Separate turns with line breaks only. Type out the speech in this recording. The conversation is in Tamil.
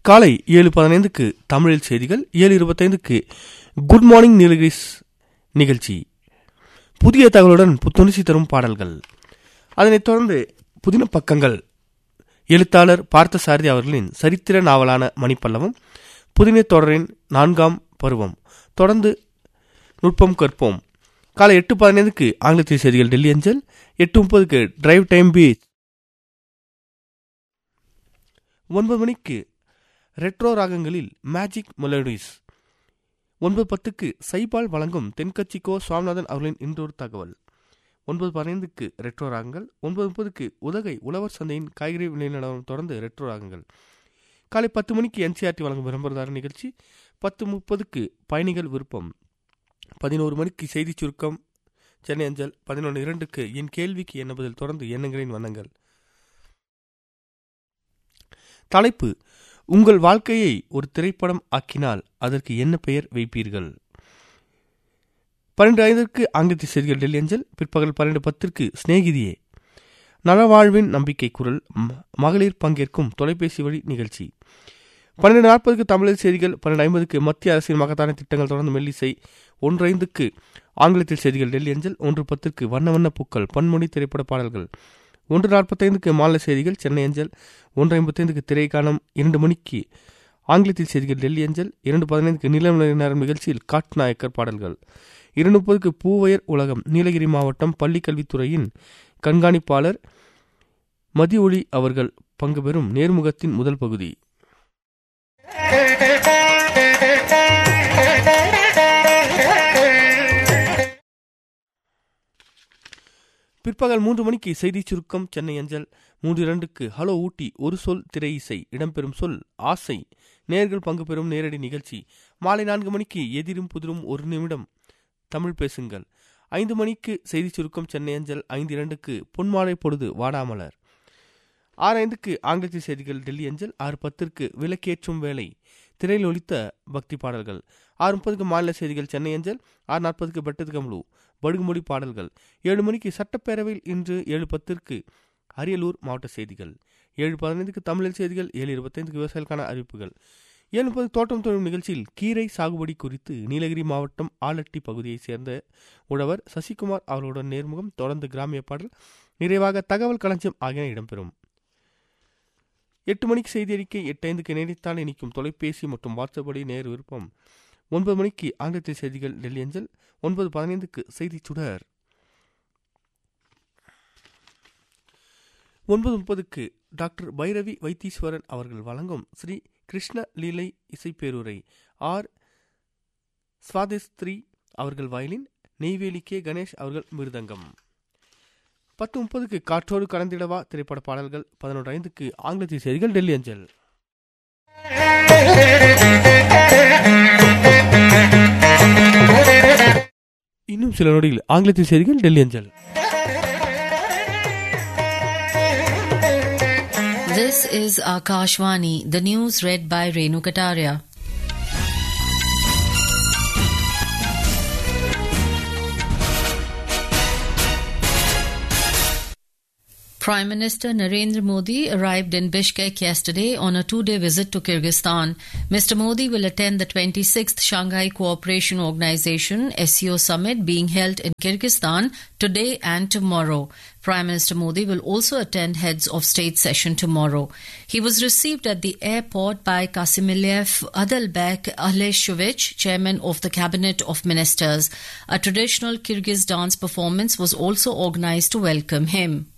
காலை ஏழு பதினைந்துக்கு தமிழில் செய்திகள் ஏழு இருபத்தைந்துக்கு குட் மார்னிங் நீலகிரிஸ் நிகழ்ச்சி புதிய தகவலுடன் புத்துணர்ச்சி தரும் பாடல்கள் அதனைத் தொடர்ந்து புதின பக்கங்கள் எழுத்தாளர் பார்த்தசாரதி அவர்களின் சரித்திர நாவலான மணிப்பல்லவம் புதின தொடரின் நான்காம் பருவம் தொடர்ந்து நுட்பம் கற்போம் காலை எட்டு பதினைந்துக்கு ஆங்கிலத்தில் செய்திகள் டெல்லி அஞ்சல் எட்டு முப்பதுக்கு டிரைவ் டைம் பீச் ஒன்பது மணிக்கு ரெட்ரோ ராகங்களில் மேஜிக் மெலடிஸ் ஒன்பது பத்துக்கு சைபால் வழங்கும் தென்கட்சிக்கோ சுவாமிநாதன் அவர்களின் இன்றொரு தகவல் ஒன்பது பதினைந்துக்கு ரெட்ரோ ராகங்கள் ஒன்பது முப்பதுக்கு உதகை உழவர் சந்தையின் காய்கறி விலை நிலவரம் தொடர்ந்து ரெட்ரோ ராகங்கள் காலை பத்து மணிக்கு என்சிஆர்டி வழங்கும் விளம்பரதார நிகழ்ச்சி பத்து முப்பதுக்கு பயணிகள் விருப்பம் பதினோரு மணிக்கு செய்தி சுருக்கம் சென்னை அஞ்சல் பதினொன்று இரண்டுக்கு என் கேள்விக்கு என்ன பதில் தொடர்ந்து எண்ணங்களின் வண்ணங்கள் தலைப்பு உங்கள் வாழ்க்கையை ஒரு திரைப்படம் ஆக்கினால் அதற்கு என்ன பெயர் வைப்பீர்கள் பன்னெண்டு ஐந்திற்கு ஆங்கிலத்தில் செய்திகள் டெல்லி அஞ்சல் பிற்பகல் பன்னெண்டு பத்திற்கு சிநேகிதியே நலவாழ்வின் நம்பிக்கை குரல் மகளிர் பங்கேற்கும் தொலைபேசி வழி நிகழ்ச்சி பன்னெண்டு நாற்பதுக்கு தமிழில் செய்திகள் பன்னெண்டு ஐம்பதுக்கு மத்திய அரசின் மகத்தான திட்டங்கள் தொடர்ந்து மெல்லிசை ஒன்று ஐந்துக்கு ஆங்கிலத்தில் செய்திகள் டெல்லி அஞ்சல் ஒன்று பத்திற்கு வண்ண வண்ண பூக்கள் பன்மொழி திரைப்பட பாடல்கள் ஒன்று நாற்பத்தைந்துக்கு மாநில செய்திகள் சென்னை அஞ்சல் ஒன்று ஐம்பத்தைந்துக்கு திரைக்காலம் இரண்டு மணிக்கு ஆங்கிலத்தில் செய்திகள் டெல்லி அஞ்சல் இரண்டு பதினைந்துக்கு நிலநிலை நேரம் நிகழ்ச்சியில் காட் நாயக்கர் பாடல்கள் இரண்டு முப்பதுக்கு பூவயர் உலகம் நீலகிரி மாவட்டம் பள்ளி கல்வித்துறையின் கண்காணிப்பாளர் மதி ஒளி அவர்கள் பங்கு பெறும் நேர்முகத்தின் முதல் பகுதி பிற்பகல் மூன்று மணிக்கு செய்தி சுருக்கம் சென்னை அஞ்சல் மூன்று இரண்டுக்கு ஹலோ ஊட்டி ஒரு சொல் திரை இசை இடம்பெறும் சொல் ஆசை நேர்கள் பங்கு பெறும் நேரடி நிகழ்ச்சி மாலை நான்கு மணிக்கு எதிரும் புதிரும் ஒரு நிமிடம் தமிழ் பேசுங்கள் ஐந்து மணிக்கு செய்தி சுருக்கம் சென்னை அஞ்சல் ஐந்து இரண்டுக்கு பொன்மாலை பொழுது வாடாமலர் ஆறு ஐந்துக்கு ஆங்கிலத்தில் செய்திகள் டெல்லி அஞ்சல் ஆறு பத்திற்கு விலக்கேற்றும் வேலை திரையில் ஒலித்த பக்தி பாடல்கள் ஆறு முப்பதுக்கு மாநில செய்திகள் சென்னை அஞ்சல் ஆறு நாற்பதுக்கு பெட்டது கம்லு படுகுமொழி பாடல்கள் ஏழு மணிக்கு சட்டப்பேரவையில் இன்று ஏழு பத்திற்கு அரியலூர் மாவட்ட செய்திகள் ஏழு பதினைந்துக்கு தமிழில் செய்திகள் ஏழு இருபத்தைந்துக்கு விவசாயிகளுக்கான அறிவிப்புகள் ஏழு முப்பது தோட்டம் தொழில் நிகழ்ச்சியில் கீரை சாகுபடி குறித்து நீலகிரி மாவட்டம் ஆலட்டி பகுதியைச் சேர்ந்த உழவர் சசிகுமார் அவர்களுடன் நேர்முகம் தொடர்ந்து கிராமிய பாடல் நிறைவாக தகவல் களஞ்சியம் ஆகியன இடம்பெறும் எட்டு மணிக்கு செய்தி அறிக்கை எட்டு ஐந்துக்கு நினைத்தால் இணைக்கும் தொலைபேசி மற்றும் வாட்ஸ்அப் வழி நேர் விருப்பம் ஒன்பது மணிக்கு ஆங்கிலத்தில் செய்திகள் டெல்லி அஞ்சல் ஒன்பது பதினைந்துக்கு செய்தி சுடர் ஒன்பது முப்பதுக்கு டாக்டர் பைரவி வைத்தீஸ்வரன் அவர்கள் வழங்கும் ஸ்ரீ கிருஷ்ண லீலை இசைப்பேருரை ஆர் ஸ்வாதிஸ்திரி அவர்கள் வயலின் நெய்வேலி கே கணேஷ் அவர்கள் மிருதங்கம் பத்து முப்பதுக்கு காற்றோடு கலந்திடவா திரைப்பட பாடல்கள் பதினொன்று ஐந்துக்கு ஆங்கிலத்தில் செய்திகள் டெல்லி அஞ்சல் இன்னும் சில நொடியில் ஆங்கிலத்தில் செய்திகள் டெல்லி அஞ்சல்
This is Akashvani, the news read by Renu Kataria. Prime Minister Narendra Modi arrived in Bishkek yesterday on a two day visit to Kyrgyzstan. Mr. Modi will attend the 26th Shanghai Cooperation Organization SCO summit being held in Kyrgyzstan today and tomorrow. Prime Minister Modi will also attend heads of state session tomorrow. He was received at the airport by Kasimiliev Adalbek Aleshevich, chairman of the Cabinet of Ministers. A traditional Kyrgyz dance performance was also organized to welcome him.